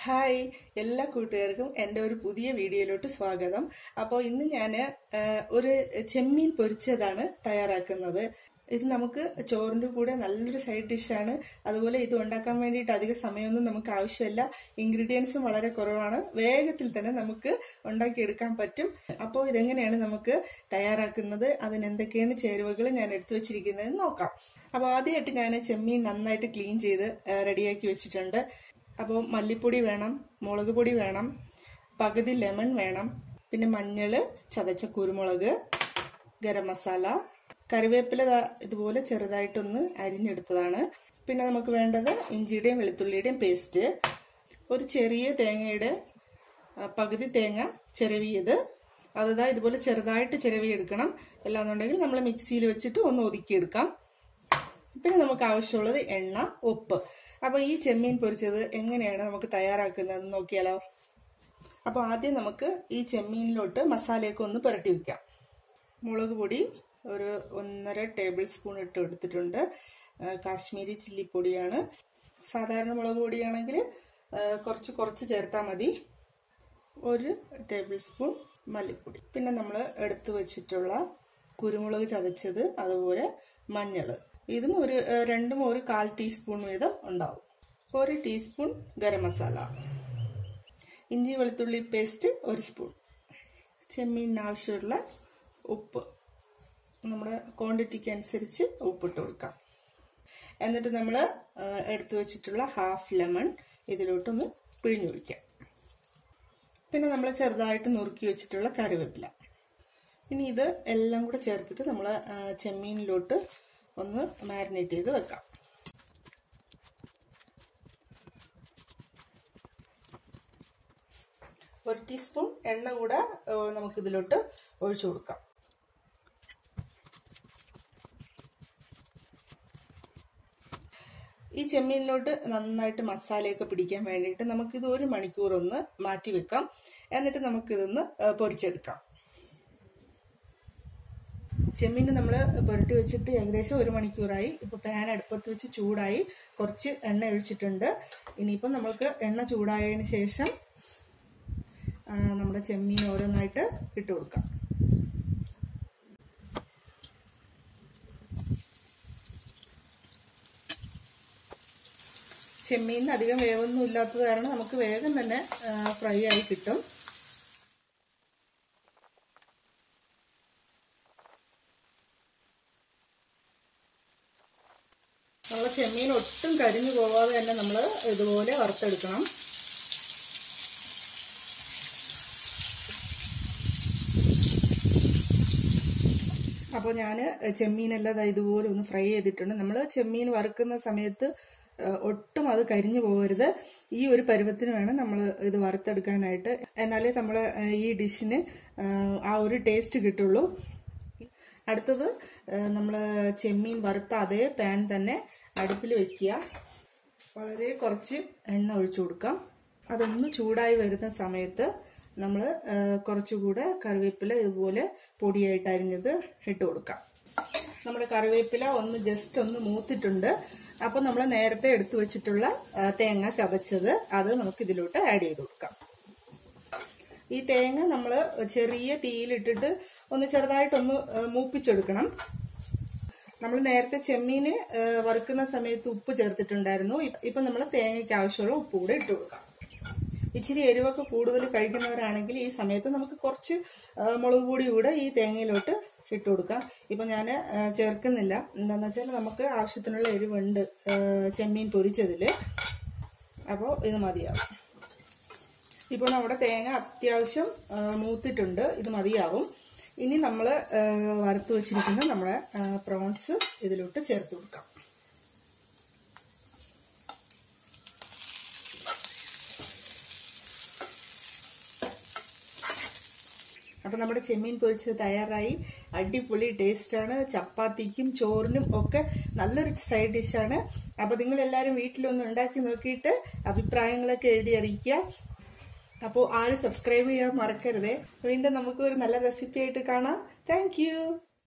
hi എല്ലാ കൂട്ടുകാർക്കും എൻ്റെ ഒരു പുതിയ വീഡിയോയിലോട്ട് സ്വാഗതം അപ്പോൾ ഇന്ന് ഞാൻ ഒരു ചെമ്മീൻ പൊരിച്ചതാണ് തയ്യാറാക്കുന്നത് ഇത് നമുക്ക് ചോറിൻ്റെ കൂടെ നല്ലൊരു സൈഡ് ഡിഷാണ് അതുപോലെ ഇത് ഉണ്ടാക്കാൻ വേണ്ടിയിട്ട് അധിക സമയമൊന്നും നമുക്ക് ആവശ്യമില്ല ഇൻഗ്രീഡിയൻസും വളരെ കുറവാണ് വേഗത്തിൽ തന്നെ നമുക്ക് ഉണ്ടാക്കിയെടുക്കാൻ പറ്റും അപ്പോൾ ഇതെങ്ങനെയാണ് നമുക്ക് തയ്യാറാക്കുന്നത് അതിന് എന്തൊക്കെയാണ് ചേരുവകൾ ഞാൻ എടുത്തു വെച്ചിരിക്കുന്നത് നോക്കാം അപ്പോൾ ആദ്യമായിട്ട് ഞാൻ ചെമ്മീൻ നന്നായിട്ട് ക്ലീൻ ചെയ്ത് റെഡിയാക്കി വെച്ചിട്ടുണ്ട് അപ്പോൾ മല്ലിപ്പൊടി വേണം മുളക് പൊടി വേണം പകുതി ലെമൺ വേണം പിന്നെ മഞ്ഞള് ചതച്ച കുരുമുളക് ഗരം മസാല കറിവേപ്പില ഇതുപോലെ ചെറുതായിട്ടൊന്ന് അരിഞ്ഞെടുത്തതാണ് പിന്നെ നമുക്ക് വേണ്ടത് ഇഞ്ചിയുടെയും വെളുത്തുള്ളിയുടെയും പേസ്റ്റ് ഒരു ചെറിയ തേങ്ങയുടെ പകുതി തേങ്ങ ചിരവിയത് അതാ ഇതുപോലെ ചെറുതായിട്ട് ചിരവിയെടുക്കണം അല്ലാന്നുണ്ടെങ്കിൽ നമ്മൾ മിക്സിയിൽ വെച്ചിട്ട് ഒന്ന് ഒതുക്കിയെടുക്കാം പിന്നെ നമുക്ക് ആവശ്യമുള്ളത് എണ്ണ ഉപ്പ് അപ്പോൾ ഈ ചെമ്മീൻ പൊരിച്ചത് എങ്ങനെയാണ് നമുക്ക് തയ്യാറാക്കുന്നതെന്ന് നോക്കിയാലോ അപ്പോൾ ആദ്യം നമുക്ക് ഈ ചെമ്മീനിലോട്ട് മസാലയൊക്കെ ഒന്ന് പുരട്ടി വെക്കാം മുളക് പൊടി ഒരു ഒന്നര ടേബിൾ സ്പൂൺ ഇട്ട് എടുത്തിട്ടുണ്ട് കാശ്മീരി ചില്ലിപ്പൊടിയാണ് സാധാരണ മുളക് പൊടിയാണെങ്കിൽ കുറച്ച് കുറച്ച് ചേർത്താൽ മതി ഒരു ടേബിൾ സ്പൂൺ മല്ലിപ്പൊടി പിന്നെ നമ്മൾ എടുത്തു വെച്ചിട്ടുള്ള കുരുമുളക് ചതച്ചത് അതുപോലെ മഞ്ഞൾ ഇതും ഒരു രണ്ടും ഒരു കാൽ ടീസ്പൂൺ വീതം ഉണ്ടാവും ഒരു ടീസ്പൂൺ ഗരം മസാല ഇഞ്ചി വെളുത്തുള്ളി പേസ്റ്റ് ഒരു സ്പൂൺ ചെമ്മീനിന് ആവശ്യമുള്ള ഉപ്പ് നമ്മുടെ ക്വാണ്ടിറ്റിക്ക് അനുസരിച്ച് ഉപ്പിട്ട് കൊടുക്കാം എന്നിട്ട് നമ്മൾ എടുത്തു വെച്ചിട്ടുള്ള ഹാഫ് ലെമൺ ഇതിലോട്ടൊന്ന് പിഴിഞ്ഞൊഴിക്കാം പിന്നെ നമ്മൾ ചെറുതായിട്ട് നുറുക്കി വെച്ചിട്ടുള്ള കറിവേപ്പില ഇനി ഇത് എല്ലാം കൂടെ ചേർത്തിട്ട് നമ്മൾ ചെമ്മീനിലോട്ട് ഒന്ന് മാരിനേറ്റ് ചെയ്ത് വെക്കാം ഒരു ടീസ്പൂൺ എണ്ണ കൂടെ നമുക്ക് ഇതിലോട്ട് ഒഴിച്ചു കൊടുക്കാം ഈ ചെമ്മീനിലോട്ട് നന്നായിട്ട് മസാലയൊക്കെ പിടിക്കാൻ വേണ്ടിയിട്ട് നമുക്കിത് ഒരു മണിക്കൂർ ഒന്ന് മാറ്റി വെക്കാം എന്നിട്ട് നമുക്കിതൊന്ന് പൊരിച്ചെടുക്കാം ചെമ്മീൻ നമ്മൾ പുരട്ടി വെച്ചിട്ട് ഏകദേശം ഒരു മണിക്കൂറായി ഇപ്പോൾ പാൻ അടുപ്പത്ത് വെച്ച് ചൂടായി കുറച്ച് എണ്ണ ഒഴിച്ചിട്ടുണ്ട് ഇനിയിപ്പം നമുക്ക് എണ്ണ ചൂടായതിന് ശേഷം നമ്മുടെ ചെമ്മീൻ ഓരോന്നായിട്ട് ഇട്ട് കൊടുക്കാം ചെമ്മീനിന് അധികം വേവൊന്നും ഇല്ലാത്തത് കാരണം നമുക്ക് വേഗം തന്നെ ഫ്രൈ ആയി കിട്ടും നമ്മൾ ചെമ്മീൻ ഒട്ടും കരിഞ്ഞു പോവാതെ തന്നെ നമ്മൾ ഇതുപോലെ വറുത്തെടുക്കണം അപ്പോൾ ഞാൻ ചെമ്മീനെല്ലാം ഇതുപോലെ ഒന്ന് ഫ്രൈ ചെയ്തിട്ടുണ്ട് നമ്മൾ ചെമ്മീൻ വറുക്കുന്ന സമയത്ത് ഒട്ടും അത് കരിഞ്ഞു പോകരുത് ഈ ഒരു പരുവത്തിന് വേണം നമ്മൾ ഇത് വറുത്തെടുക്കാനായിട്ട് എന്നാലേ നമ്മൾ ഈ ഡിഷിന് ആ ഒരു ടേസ്റ്റ് കിട്ടുള്ളൂ അടുത്തത് നമ്മൾ ചെമ്മീൻ വറുത്ത അതേ പാൻ തന്നെ അടുപ്പിൽ വെക്കുക വളരെ കുറച്ച് എണ്ണ ഒഴിച്ചു കൊടുക്കാം അതൊന്ന് ചൂടായി വരുന്ന സമയത്ത് നമ്മൾ കുറച്ചുകൂടെ കറിവേപ്പില ഇതുപോലെ പൊടിയായിട്ട് അരിഞ്ഞത് ഇട്ട് കൊടുക്കാം നമ്മുടെ കറിവേപ്പില ഒന്ന് ജസ്റ്റ് ഒന്ന് മൂത്തിട്ടുണ്ട് അപ്പോൾ നമ്മൾ നേരത്തെ എടുത്തു വെച്ചിട്ടുള്ള തേങ്ങ ചതച്ചത് അത് നമുക്ക് ഇതിലോട്ട് ആഡ് ചെയ്ത് കൊടുക്കാം ഈ തേങ്ങ നമ്മൾ ചെറിയ തീയിലിട്ടിട്ട് ഒന്ന് ചെറുതായിട്ടൊന്ന് മൂപ്പിച്ചെടുക്കണം നമ്മൾ നേരത്തെ ചെമ്മീന് വറുക്കുന്ന സമയത്ത് ഉപ്പ് ചേർത്തിട്ടുണ്ടായിരുന്നു ഇപ്പൊ നമ്മൾ തേങ്ങയ്ക്ക് ആവശ്യമുള്ള ഉപ്പ് കൂടെ ഇട്ട് കൊടുക്കാം ഇച്ചിരി എരിവൊക്കെ കൂടുതൽ കഴിക്കുന്നവരാണെങ്കിൽ ഈ സമയത്ത് നമുക്ക് കുറച്ച് മുളക് പൊടി കൂടെ ഈ തേങ്ങയിലോട്ട് ഇട്ട് കൊടുക്കാം ഇപ്പൊ ഞാൻ ചേർക്കുന്നില്ല എന്താന്ന് വെച്ചാൽ നമുക്ക് ആവശ്യത്തിനുള്ള എരിവുണ്ട് ചെമ്മീൻ പൊരിച്ചതില് അപ്പോൾ ഇത് മതിയാവും ഇപ്പോൾ നമ്മുടെ തേങ്ങ അത്യാവശ്യം മൂത്തിട്ടുണ്ട് ഇത് മതിയാവും ഇനി നമ്മൾ വറുത്ത് വെച്ചിരിക്കുന്ന നമ്മുടെ പ്രോൺസ് ഇതിലോട്ട് ചേർത്ത് കൊടുക്കാം അപ്പം നമ്മുടെ ചെമ്മീൻ പൊരിച്ചത് തയ്യാറായി അടിപൊളി ടേസ്റ്റാണ് ചപ്പാത്തിക്കും ചോറിനും ഒക്കെ നല്ലൊരു സൈഡ് ഡിഷാണ് അപ്പോൾ നിങ്ങൾ എല്ലാവരും വീട്ടിലൊന്ന് ഉണ്ടാക്കി നോക്കിയിട്ട് അഭിപ്രായങ്ങളൊക്കെ എഴുതി അറിയിക്കുക അപ്പോൾ ആരും സബ്സ്ക്രൈബ് ചെയ്യാൻ മറക്കരുതേ വീണ്ടും നമുക്ക് ഒരു നല്ല റെസിപ്പി ആയിട്ട് കാണാം താങ്ക്